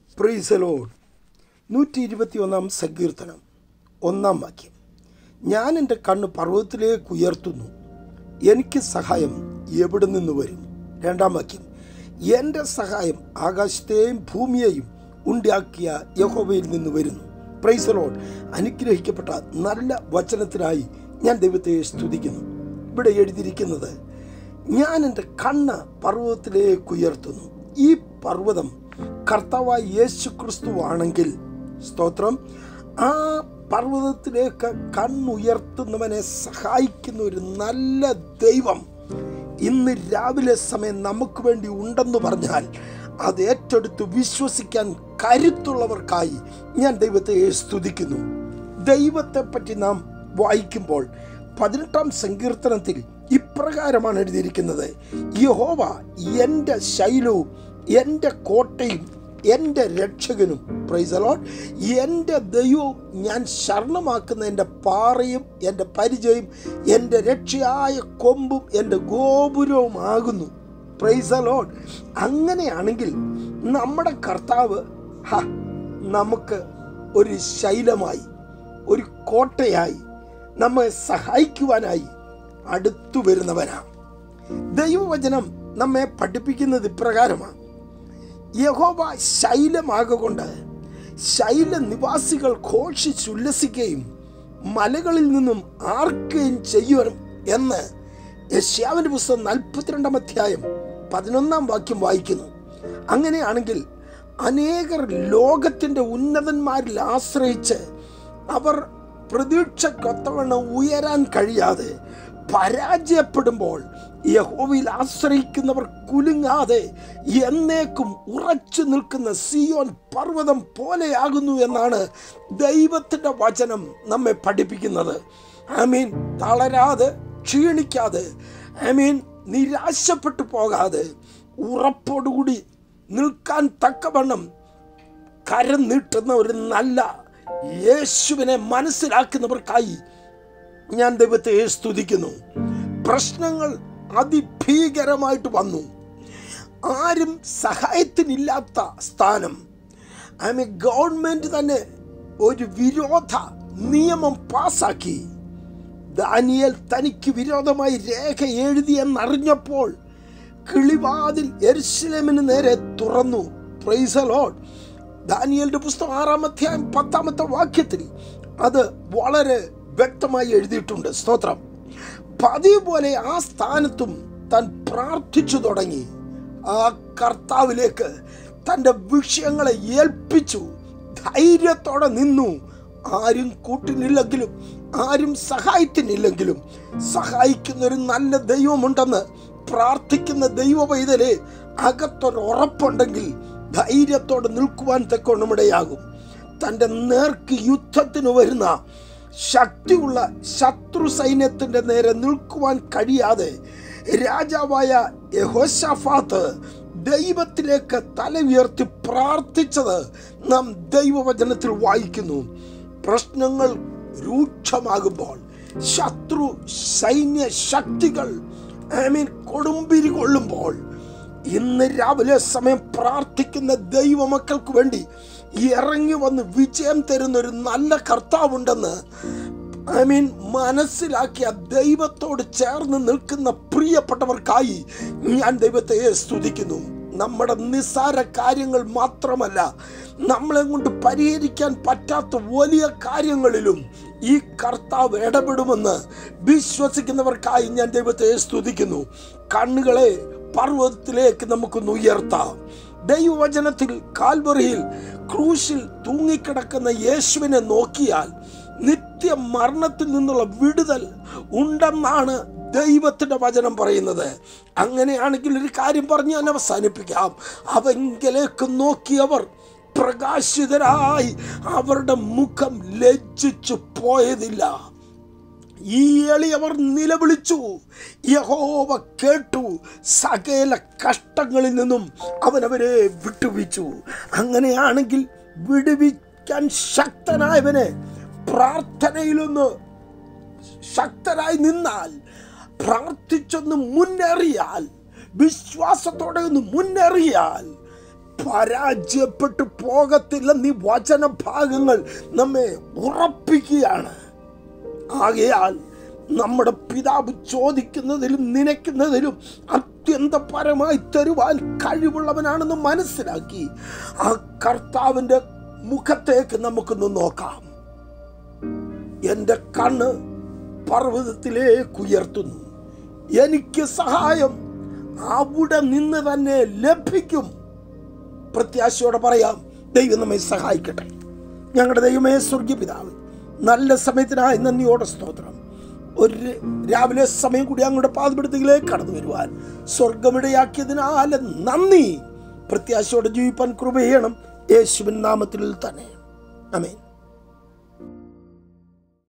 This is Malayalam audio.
പ്രീസലോൺ നൂറ്റി ഇരുപത്തി ഒന്നാം സങ്കീർത്തനം ഒന്നാം വാക്യം ഞാൻ എൻ്റെ കണ്ണ് പർവ്വതത്തിലേക്ക് ഉയർത്തുന്നു എനിക്ക് സഹായം എവിടെ നിന്ന് വരും രണ്ടാം വാക്യം എൻ്റെ സഹായം ആകാശത്തെയും ഭൂമിയെയും ഉണ്ടാക്കിയ യഹോവയിൽ നിന്ന് വരുന്നു പ്രൈസലോൺ അനുഗ്രഹിക്കപ്പെട്ട നല്ല വചനത്തിനായി ഞാൻ ദൈവത്തെ സ്തുതിക്കുന്നു ഇവിടെ എഴുതിയിരിക്കുന്നത് ഞാൻ എൻ്റെ കണ്ണ് പർവ്വതത്തിലേക്ക് ഉയർത്തുന്നു ഈ പർവ്വതം കർത്താവായ യേശു ക്രിസ്തു ആണെങ്കിൽ സ്തോത്രം ആ പർവ്വതത്തിലേക്ക് കണ്ണുയർത്തുന്നവനെ സഹായിക്കുന്ന ഒരു നല്ല ദൈവം ഇന്ന് രാവിലെ സമയം നമുക്ക് വേണ്ടി ഉണ്ടെന്ന് പറഞ്ഞാൽ അത് ഏറ്റെടുത്ത് വിശ്വസിക്കാൻ കരുത്തുള്ളവർക്കായി ഞാൻ ദൈവത്തെ സ്തുതിക്കുന്നു ദൈവത്തെ പറ്റി നാം വായിക്കുമ്പോൾ പതിനെട്ടാം സങ്കീർത്തനത്തിൽ ഇപ്രകാരമാണ് എഴുതിയിരിക്കുന്നത് യഹോവ എൻ്റെ ശൈലവും എൻ്റെ കോട്ടയും എൻ്റെ രക്ഷകനും പ്രൈസലോൺ എൻ്റെ ദൈവവും ഞാൻ ശരണമാക്കുന്ന എൻ്റെ പാറയും എൻ്റെ പരിചയം എൻ്റെ രക്ഷയായ കൊമ്പും എൻ്റെ ഗോപുരവുമാകുന്നു പ്രൈസലോൺ അങ്ങനെയാണെങ്കിൽ നമ്മുടെ കർത്താവ് ഹ നമുക്ക് ഒരു ശൈലമായി ഒരു കോട്ടയായി നമ്മെ സഹായിക്കുവാനായി അടുത്തു വരുന്നവനാണ് ദൈവവചനം നമ്മെ പഠിപ്പിക്കുന്നത് ഇപ്രകാരമാണ് യഹോവ ശൈലമാകൊണ്ട് ശൈല നിവാസികൾ ഘോഷിച്ചുല്ലസിക്കുകയും മലകളിൽ നിന്നും ആർക്കുകയും ചെയ്യുവരും എന്ന് യശ്യാവിൻ്റെ പുസ്തകം നാൽപ്പത്തിരണ്ടാം അധ്യായം പതിനൊന്നാം വാക്യം വായിക്കുന്നു അങ്ങനെയാണെങ്കിൽ അനേകർ ലോകത്തിൻ്റെ ഉന്നതന്മാരിൽ ആശ്രയിച്ച് അവർ പ്രതീക്ഷക്കൊത്തവണ്ണം ഉയരാൻ കഴിയാതെ പരാജയപ്പെടുമ്പോൾ യഹോവയിൽ ആശ്രയിക്കുന്നവർ കുലുങ്ങാതെ എന്നേക്കും ഉറച്ചു നിൽക്കുന്ന സിയോൻ പർവ്വതം പോലെയാകുന്നു എന്നാണ് ദൈവത്തിൻ്റെ വചനം നമ്മെ പഠിപ്പിക്കുന്നത് ഐ മീൻ തളരാതെ ക്ഷീണിക്കാതെ ഐ മീൻ നിരാശപ്പെട്ടു പോകാതെ ഉറപ്പോടുകൂടി നിൽക്കാൻ തക്കവണ്ണം കരം നീട്ടുന്ന ഒരു നല്ല യേശുവിനെ മനസ്സിലാക്കുന്നവർക്കായി ഞാൻ ദൈവത്തെ സ്തുതിക്കുന്നു പ്രശ്നങ്ങൾ അതിഭീകരമായിട്ട് വന്നു ആരും സഹായത്തിനില്ലാത്ത സ്ഥാനം ഐ മീൻ ഗവൺമെന്റ് തന്നെ ഒരു വിരോധ നിയമം പാസാക്കി ദാനിയൽ തനിക്ക് വിരോധമായി രേഖ എഴുതിയെന്നറിഞ്ഞപ്പോൾ കിളിവാതിൽ എരുസലേമിന് നേരെ തുറന്നു പ്രൈസലോഡ് ദാനിയലിന്റെ പുസ്തകം ആറാം അധ്യായം പത്താമത്തെ വാക്യത്തിൽ അത് വളരെ വ്യക്തമായി എഴുതിയിട്ടുണ്ട് സ്തോത്രം പതിവ് പോലെ ആ സ്ഥാനത്തും താൻ പ്രാർത്ഥിച്ചു തുടങ്ങി ആ കർത്താവിലേക്ക് തൻ്റെ വിഷയങ്ങളെ ഏൽപ്പിച്ചു ധൈര്യത്തോടെ നിന്നു ആരും കൂട്ടിനില്ലെങ്കിലും ആരും സഹായത്തിനില്ലെങ്കിലും സഹായിക്കുന്ന ഒരു നല്ല ദൈവമുണ്ടെന്ന് പ്രാർത്ഥിക്കുന്ന ദൈവ പൈതലെ അകത്തൊരു ഉറപ്പുണ്ടെങ്കിൽ ധൈര്യത്തോടെ നിൽക്കുവാൻ തക്കോണമിടയാകും തൻ്റെ നേർക്ക് യുദ്ധത്തിന് വരുന്ന ശക്തിയുള്ള ശത്രു സൈന്യത്തിൻ്റെ നേരെ നിൽക്കുവാൻ കഴിയാതെ രാജാവായ യഹോശാഫാത്ത് ദൈവത്തിലേക്ക് തല ഉയർത്തി പ്രാർത്ഥിച്ചത് നാം ദൈവവചനത്തിൽ വായിക്കുന്നു പ്രശ്നങ്ങൾ രൂക്ഷമാകുമ്പോൾ ശത്രു സൈന്യ ശക്തികൾ ഐ മീൻ കൊടുമ്പിരി കൊള്ളുമ്പോൾ ഇന്ന് രാവിലെ സമയം പ്രാർത്ഥിക്കുന്ന ദൈവമക്കൾക്ക് വേണ്ടി ഇറങ്ങി വന്ന് വിജയം തരുന്ന ഒരു നല്ല കർത്താവുണ്ടെന്ന് ഐ മീൻ മനസ്സിലാക്കിയ ദൈവത്തോട് ചേർന്ന് നിൽക്കുന്ന പ്രിയപ്പെട്ടവർക്കായി ഞാൻ ദൈവത്തെ സ്തുതിക്കുന്നു നമ്മുടെ നിസ്സാര കാര്യങ്ങൾ മാത്രമല്ല നമ്മളെ കൊണ്ട് പരിഹരിക്കാൻ പറ്റാത്ത വലിയ കാര്യങ്ങളിലും ഈ കർത്താവ് ഇടപെടുമെന്ന് വിശ്വസിക്കുന്നവർക്കായി ഞാൻ ദൈവത്തെ സ്തുതിക്കുന്നു കണ്ണുകളെ പർവ്വതത്തിലേക്ക് നമുക്കൊന്ന് ഉയർത്താം ദൈവവചനത്തിൽ കാൽവറിയിൽ ക്രൂശിൽ തൂങ്ങിക്കിടക്കുന്ന യേശുവിനെ നോക്കിയാൽ നിത്യ മരണത്തിൽ നിന്നുള്ള വിടുതൽ ഉണ്ടെന്നാണ് ദൈവത്തിന്റെ വചനം പറയുന്നത് അങ്ങനെയാണെങ്കിൽ ഒരു കാര്യം പറഞ്ഞ് ഞാൻ അവസാനിപ്പിക്കാം അവങ്കിലേക്ക് നോക്കിയവർ പ്രകാശിതരായി അവരുടെ മുഖം ലജ്ജിച്ചു പോയതില്ല ഈ എളിയവർ നിലവിളിച്ചു യഹോവ കേട്ടു സകല കഷ്ടങ്ങളിൽ നിന്നും അവൻ അവരെ വിട്ടുവിച്ചു അങ്ങനെയാണെങ്കിൽ വിടുവിക്കാൻ ശക്തനായവനെ പ്രാർത്ഥനയിലൊന്ന് ശക്തരായി നിന്നാൽ പ്രാർത്ഥിച്ചൊന്ന് മുന്നേറിയാൽ വിശ്വാസത്തോടെ ഒന്ന് മുന്നേറിയാൽ പരാജയപ്പെട്ടു പോകത്തില്ലെന്ന് ഈ വചനഭാഗങ്ങൾ നമ്മെ ഉറപ്പിക്കുകയാണ് ആകയാൽ നമ്മുടെ പിതാവ് ചോദിക്കുന്നതിലും നനയ്ക്കുന്നതിലും അത്യന്തപരമായി തരുവാൻ കഴിവുള്ളവനാണെന്ന് മനസ്സിലാക്കി ആ കർത്താവിൻ്റെ മുഖത്തേക്ക് നമുക്കൊന്ന് നോക്കാം എൻ്റെ കണ്ണ് പർവ്വതത്തിലേക്ക് ഉയർത്തുന്നു എനിക്ക് സഹായം അവിടെ നിന്ന് തന്നെ ലഭിക്കും പ്രത്യാശയോടെ പറയാം ദൈവം നമ്മെ സഹായിക്കട്ടെ ഞങ്ങളുടെ ദൈവമേ സ്വർഗീയ പിതാവ് നല്ല സമയത്തിനായി നന്ദിയോടെ സ്തോത്രം ഒരു രാവിലെ സമയം കൂടി അങ്ങോട്ട് പാതപ്പെടുത്തിലേക്ക് കടന്നു വരുവാൻ സ്വർഗമിടയാക്കിയതിനാൽ നന്ദി പ്രത്യാശയോടെ ജീവിപ്പാൻ കൃപ ചെയ്യണം യേശുവിൻ നാമത്തിൽ തന്നെ അമേൻ